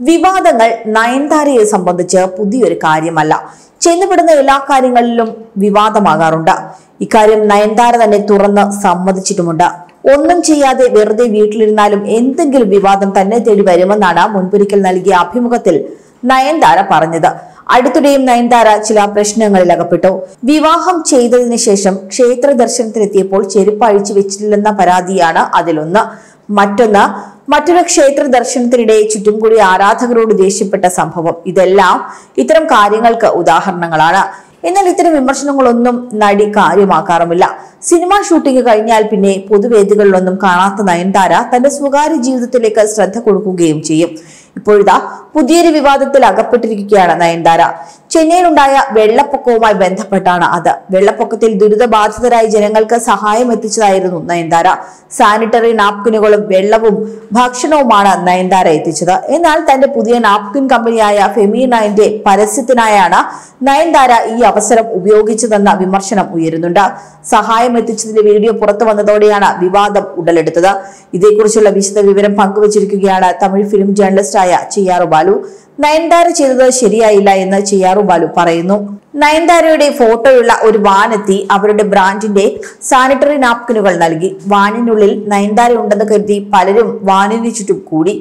വിവാദങ്ങൾ നയൻതാരയെ സംബന്ധിച്ച് പുതിയൊരു കാര്യമല്ല ചെന്നുപെടുന്ന എല്ലാ കാര്യങ്ങളിലും വിവാദമാകാറുണ്ട് ഇക്കാര്യം നയൻതാര തന്നെ തുറന്ന് സമ്മതിച്ചിട്ടുമുണ്ട് ഒന്നും ചെയ്യാതെ വെറുതെ വീട്ടിലിരുന്നാലും എന്തെങ്കിലും വിവാദം തന്നെ തേടി വരുമെന്നാണ് മുൻപൊരിക്കൽ നൽകിയ അഭിമുഖത്തിൽ നയൻതാര പറഞ്ഞത് അടുത്തിടെയും നയൻതാര ചില പ്രശ്നങ്ങളിൽ അകപ്പെട്ടു വിവാഹം ചെയ്തതിനു ശേഷം ക്ഷേത്ര ദർശനത്തിനെത്തിയപ്പോൾ ചെരുപ്പ് അഴിച്ചു വെച്ചിട്ടില്ലെന്ന പരാതിയാണ് അതിലൊന്ന് മറ്റൊന്ന് മറ്റൊരു ക്ഷേത്ര ദർശനത്തിനിടെ ചുറ്റും കൂടി ആരാധകരോട് ദേഷ്യപ്പെട്ട സംഭവം ഇതെല്ലാം ഇത്തരം കാര്യങ്ങൾക്ക് ഉദാഹരണങ്ങളാണ് എന്നാൽ ഇത്തരം വിമർശനങ്ങളൊന്നും നടി കാര്യമാക്കാറുമില്ല സിനിമാ ഷൂട്ടിംഗ് കഴിഞ്ഞാൽ പിന്നെ പൊതുവേദികളിലൊന്നും കാണാത്ത നയൻതാര തന്റെ സ്വകാര്യ ജീവിതത്തിലേക്ക് ശ്രദ്ധ കൊടുക്കുകയും ചെയ്യും ഇപ്പോഴിതാ പുതിയൊരു വിവാദത്തിൽ അകപ്പെട്ടിരിക്കുകയാണ് നയൻതാര ചെന്നൈയിലുണ്ടായ വെള്ളപ്പൊക്കവുമായി ബന്ധപ്പെട്ടാണ് അത് വെള്ളപ്പൊക്കത്തിൽ ദുരിതബാധിതരായ ജനങ്ങൾക്ക് സഹായം എത്തിച്ചതായിരുന്നു നയൻതാര സാനിറ്ററി നാപ്കിനുകളും വെള്ളവും ഭക്ഷണവുമാണ് നയൻതാര എത്തിച്ചത് എന്നാൽ തന്റെ പുതിയ നാപ്കിൻ കമ്പനിയായ ഫെമിനൈന്റെ പരസ്യത്തിനായാണ് നയൻതാര ഈ അവസരം ഉപയോഗിച്ചതെന്ന വിമർശനം ഉയരുന്നുണ്ട് സഹായം എത്തിച്ചതിന്റെ വീഡിയോ പുറത്തു വന്നതോടെയാണ് വിവാദം ഉടലെടുത്തത് ഇതേക്കുറിച്ചുള്ള വിശദ വിവരം പങ്കുവച്ചിരിക്കുകയാണ് തമിഴ് ഫിലിം ജേർണലിസ്റ്റായ ചിയാറു ബാലു നയൻതാര ചെയ്തത് ശരിയായില്ല എന്ന് ചിയാറു ബാലു പറയുന്നു നയൻതാരയുടെ ഫോട്ടോയുള്ള ഒരു വാനെത്തി അവരുടെ ബ്രാൻഡിന്റെ സാനിറ്ററി നാപ്കിനുകൾ നൽകി വാനിനുള്ളിൽ നയൻതാര ഉണ്ടെന്ന് കരുതി പലരും വാനിന് ചുറ്റും കൂടി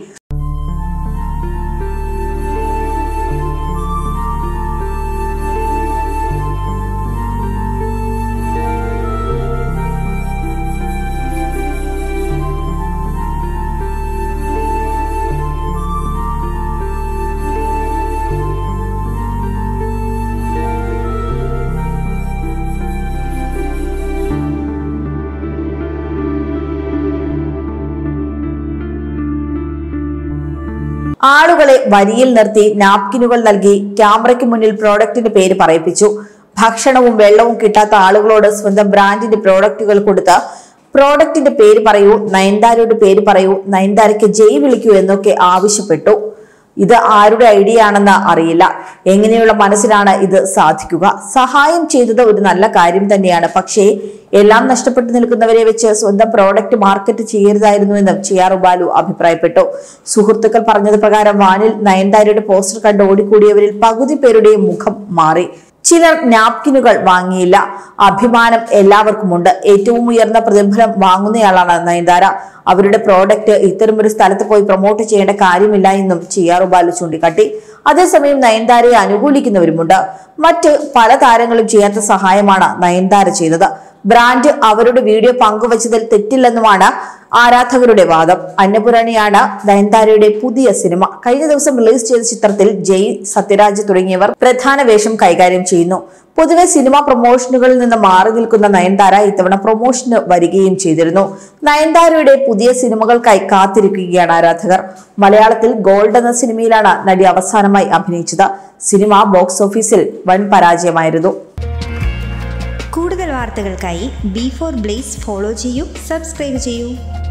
ആളുകളെ വരിയിൽ നിർത്തി നാപ്കിനുകൾ നൽകി ക്യാമറയ്ക്ക് മുന്നിൽ പ്രോഡക്റ്റിന്റെ പേര് പറയിപ്പിച്ചു ഭക്ഷണവും വെള്ളവും കിട്ടാത്ത ആളുകളോട് സ്വന്തം ബ്രാൻഡിന്റെ പ്രോഡക്റ്റുകൾ കൊടുത്ത് പ്രോഡക്റ്റിന്റെ പേര് പറയൂ നയൻതാരയുടെ പേര് പറയൂ നയൻതാരയ്ക്ക് ജയ് വിളിക്കൂ എന്നൊക്കെ ആവശ്യപ്പെട്ടു ഇത് ആരുടെ ഐഡിയ ആണെന്ന് അറിയില്ല എങ്ങനെയുള്ള മനസ്സിലാണ് ഇത് സാധിക്കുക സഹായം ചെയ്തത് ഒരു നല്ല കാര്യം തന്നെയാണ് പക്ഷേ എല്ലാം നഷ്ടപ്പെട്ടു നിൽക്കുന്നവരെ വെച്ച് സ്വന്തം പ്രോഡക്റ്റ് മാർക്കറ്റ് ചെയ്യരുതായിരുന്നു എന്നും ചിയാറു ബാലു അഭിപ്രായപ്പെട്ടു സുഹൃത്തുക്കൾ പറഞ്ഞത് പ്രകാരം വാനിൽ നയൻതാരയുടെ പോസ്റ്റർ കണ്ട് ഓടിക്കൂടിയവരിൽ പകുതി പേരുടെയും മുഖം മാറി ചിലർ നാപ്കിനുകൾ വാങ്ങിയില്ല അഭിമാനം എല്ലാവർക്കുമുണ്ട് ഏറ്റവും ഉയർന്ന പ്രതിഫലം വാങ്ങുന്നയാളാണ് നയൻതാര അവരുടെ പ്രോഡക്റ്റ് ഇത്തരമൊരു സ്ഥലത്ത് പോയി പ്രൊമോട്ട് ചെയ്യേണ്ട കാര്യമില്ല എന്നും ചിയാറു ബാലു ചൂണ്ടിക്കാട്ടി അതേസമയം നയൻതാരയെ അനുകൂലിക്കുന്നവരുമുണ്ട് മറ്റ് പല താരങ്ങളും ചെയ്യാത്ത സഹായമാണ് നയൻതാര ചെയ്തത് ബ്രാൻഡ് അവരുടെ വീഡിയോ പങ്കുവച്ചതിൽ തെറ്റില്ലെന്നുമാണ് ആരാധകരുടെ വാദം അന്നപുരാണിയാണ് നയൻതാരയുടെ പുതിയ സിനിമ കഴിഞ്ഞ ദിവസം റിലീസ് ചെയ്ത ചിത്രത്തിൽ ജയ് സത്യരാജ് തുടങ്ങിയവർ പ്രധാന വേഷം കൈകാര്യം ചെയ്യുന്നു പൊതുവെ സിനിമ പ്രൊമോഷനുകളിൽ നിന്ന് മാറി നിൽക്കുന്ന നയൻതാര ഇത്തവണ പ്രൊമോഷന് വരികയും ചെയ്തിരുന്നു നയൻതാരയുടെ പുതിയ സിനിമകൾക്കായി കാത്തിരിക്കുകയാണ് ആരാധകർ മലയാളത്തിൽ ഗോൾഡ് എന്ന സിനിമയിലാണ് നടി അവസാനമായി അഭിനയിച്ചത് സിനിമ ബോക്സ് ഓഫീസിൽ വൻ പരാജയമായിരുന്നു കൂടുതൽ വാർത്തകൾക്കായി ബി ഫോർ ബ്ലേസ് ഫോളോ ചെയ്യൂ സബ്സ്ക്രൈബ് ചെയ്യൂ